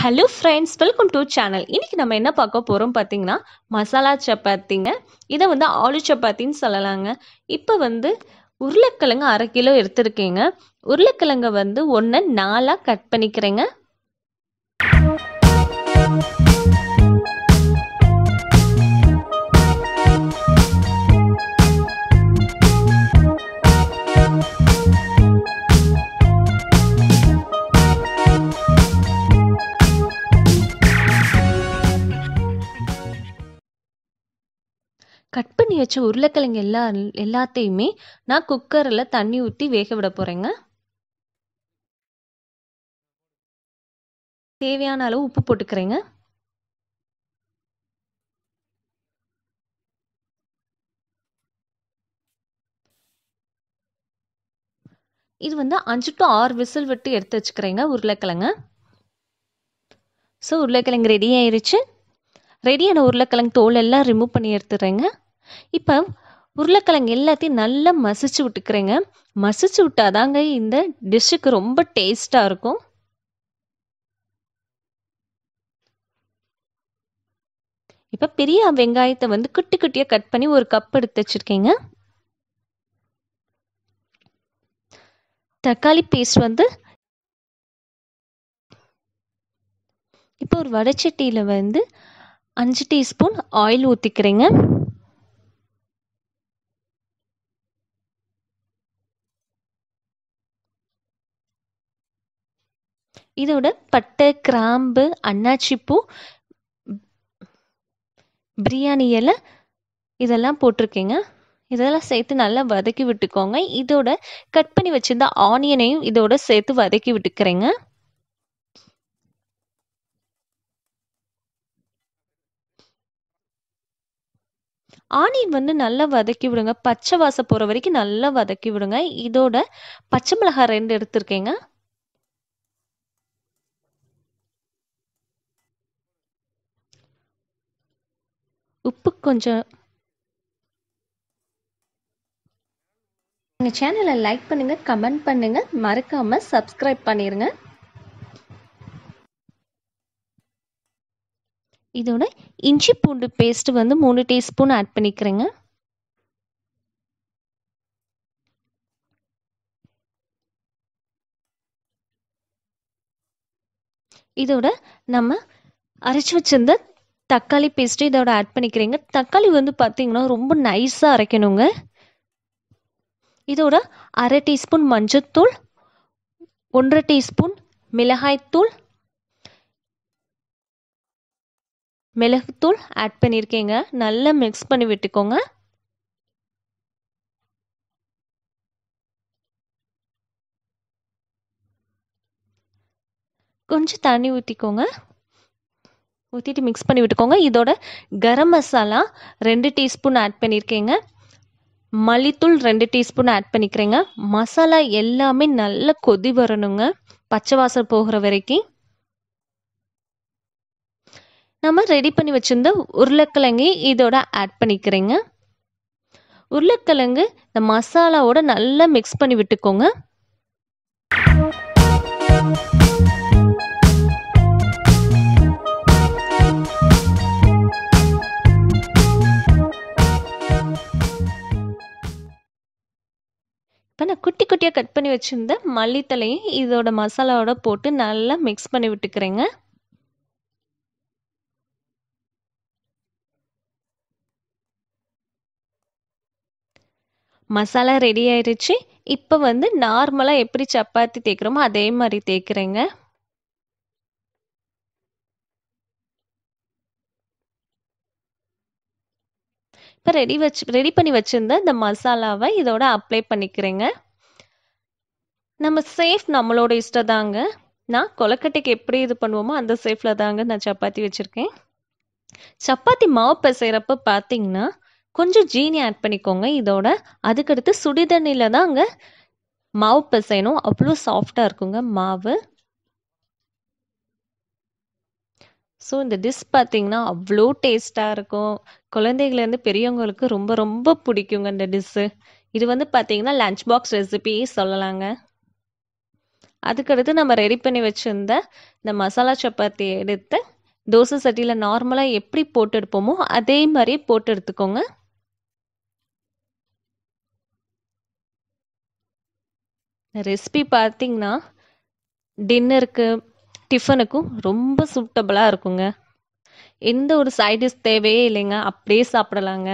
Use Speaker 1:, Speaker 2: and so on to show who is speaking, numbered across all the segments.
Speaker 1: hello friends welcome to channel இன்னைக்கு நம்ம என்ன பார்க்க போகிறோம் பார்த்தீங்கன்னா மசாலா சப்பாத்திங்க இதை வந்து ஆலு சப்பாத்தின்னு சொல்லலாங்க இப்போ வந்து உருளைக்கிழங்கு அரை கிலோ எடுத்துருக்கீங்க உருளைக்கிழங்கை வந்து ஒன்று நாலாக கட் பண்ணிக்கிறேங்க கட் பண்ணி வச்ச உருளைக்கிழங்கு எல்லா எல்லாத்தையுமே நான் குக்கரில் தண்ணி ஊற்றி வேக விட போகிறேங்க தேவையான அளவு உப்பு போட்டுக்கிறேங்க இது வந்து அஞ்சு டு ஆறு விசில் விட்டு எடுத்து வச்சுக்கிறேங்க உருளைக்கிழங்கு ஸோ உருளைக்கிழங்கு ரெடி ஆயிருச்சு ரெடியான உருளைக்கிழங்கு தோல் எல்லாம் ரிமூவ் பண்ணி எடுத்துடுறேங்க இப்போ உருளைக்கிழங்கு எல்லாத்தையும் நல்லா மசிச்சு விட்டுக்கிறேங்க மசிச்சு விட்டாதாங்க இந்த டிஷ்ஷுக்கு ரொம்ப டேஸ்டாக இருக்கும் இப்போ பெரிய வெங்காயத்தை வந்து குட்டி குட்டியாக கட் பண்ணி ஒரு கப் எடுத்து வச்சுருக்கேங்க தக்காளி பேஸ்ட் வந்து இப்போ ஒரு வடைச்சட்டியில் வந்து அஞ்சு டீஸ்பூன் ஆயில் ஊற்றிக்கிறேங்க இதோட பட்டை கிராம்பு அன்னாச்சிப்பூ பிரியாணி இலை இதெல்லாம் போட்டிருக்கேங்க இதெல்லாம் சேர்த்து நல்லா வதக்கி விட்டுக்கோங்க இதோட கட் பண்ணி வச்சிருந்த ஆனியனையும் இதோட சேர்த்து வதக்கி விட்டுக்கிறேங்க ஆனியன் வந்து நல்லா வதக்கி விடுங்க பச்சை வாசம் போகிற வரைக்கும் நல்லா வதக்கி விடுங்க இதோட பச்சை மிளகாய் ரெண்டு எடுத்துருக்கேங்க உப்பு கொஞ்சம் எங்கள் சேனலை லைக் பண்ணுங்கள் கமெண்ட் பண்ணுங்கள் மறக்காமல் சப்ஸ்கிரைப் பண்ணிடுங்க இதோட இஞ்சி பூண்டு பேஸ்ட் வந்து மூணு டீஸ்பூன் ஆட் பண்ணிக்கிறேங்க இதோட நம்ம அரைச்சி வச்சிருந்த தக்காளி பேஸ்ட்டு இதோட ஆட் பண்ணிக்கிறேங்க தக்காளி வந்து பார்த்தீங்கன்னா ரொம்ப நைஸாக அரைக்கணுங்க இதோட அரை டீஸ்பூன் மஞ்சத்தூள் ஒன்றரை டீஸ்பூன் மிளகாய்த்தூள் மிளகுத்தூள் ஆட் பண்ணியிருக்கேங்க நல்லா மிக்ஸ் பண்ணி விட்டுக்கோங்க கொஞ்சம் தண்ணி ஊற்றிக்கோங்க ஊற்றிட்டு மிக்ஸ் பண்ணி விட்டுக்கோங்க இதோட கரம் மசாலா ரெண்டு டீஸ்பூன் ஆட் பண்ணியிருக்கேங்க மல்லித்தூள் ரெண்டு டீஸ்பூன் ஆட் பண்ணிக்கிறேங்க மசாலா எல்லாமே நல்லா கொதி வரணுங்க பச்சை வாசல் போகிற வரைக்கும் நம்ம ரெடி பண்ணி வச்சுருந்த உருளைக்கிழங்கு இதோட ஆட் பண்ணிக்கிறேங்க உருளைக்கிழங்கு இந்த மசாலாவோட நல்லா மிக்ஸ் பண்ணி விட்டுக்கோங்க இப்போ நான் குட்டி குட்டியாக கட் பண்ணி வச்சுருந்த மல்லித்தலையும் இதோட மசாலாவோட போட்டு நல்லா மிக்ஸ் பண்ணி விட்டுக்கிறேங்க மசாலா ரெடி ஆயிடுச்சு இப்போ வந்து நார்மலாக எப்படி சப்பாத்தி தேய்க்கிறோமோ அதே மாதிரி தேய்க்கிறேங்க இப்போ ரெடி வச்சு ரெடி பண்ணி வச்சுருந்த இந்த மசாலாவை இதோட அப்ளை பண்ணிக்கிறேங்க நம்ம சேஃப் நம்மளோட இஷ்டம் தாங்க நான் கொலக்கட்டைக்கு எப்படி இது பண்ணுவோமோ அந்த சேஃபில் தாங்க நான் சப்பாத்தி வச்சுருக்கேன் சப்பாத்தி மாவு பிசைகிறப்ப பார்த்தீங்கன்னா கொஞ்சம் ஜீனி ஆட் பண்ணிக்கோங்க இதோட அதுக்கடுத்து சுடிதண்ணியில் தாங்க மாவு பிசையணும் அவ்வளோ சாஃப்டாக இருக்குங்க மாவு ஸோ இந்த டிஷ் பார்த்தீங்கன்னா அவ்வளோ டேஸ்ட்டாக இருக்கும் குழந்தைகள்லேருந்து பெரியவங்களுக்கு ரொம்ப ரொம்ப பிடிக்குங்க இந்த டிஷ்ஷு இது வந்து பார்த்தீங்கன்னா லஞ்ச் பாக்ஸ் ரெசிபி சொல்லலாங்க அதுக்கடுத்து நம்ம ரெடி பண்ணி வச்சிருந்த இந்த மசாலா சப்பாத்தி எடுத்து தோசை சட்டியில் நார்மலாக எப்படி போட்டு எடுப்போமோ அதே மாதிரி போட்டு எடுத்துக்கோங்க ரெசிபி பார்த்தீங்கன்னா டின்னருக்கு டிஃபனுக்கும் ரொம்ப சூட்டபுளாக இருக்குங்க எந்த ஒரு சைடிஷ் தேவையே இல்லைங்க அப்படியே சாப்பிடலாங்க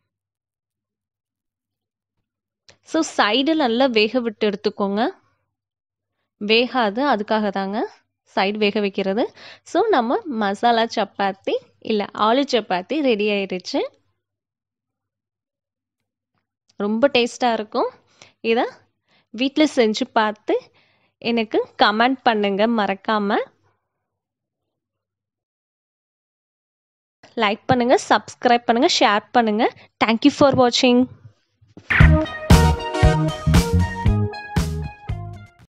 Speaker 1: ஸோ சைடு நல்லா வேக விட்டு எடுத்துக்கோங்க வேகாது அதுக்காக தாங்க சைடு வேக வைக்கிறது ஸோ நம்ம மசாலா சப்பாத்தி இல்லை ஆலு சப்பாத்தி ரெடி ஆயிடுச்சு ரொம்ப டேஸ்ட்டாக இருக்கும் இதை வீட்டில் செஞ்சு பார்த்து எனக்கு கமெண்ட் பண்ணுங்க மறக்காமல் லைக் பண்ணுங்கள் சப்ஸ்கிரைப் பண்ணுங்கள் ஷேர் பண்ணுங்கள் தேங்க்யூ ஃபார் வாட்சிங்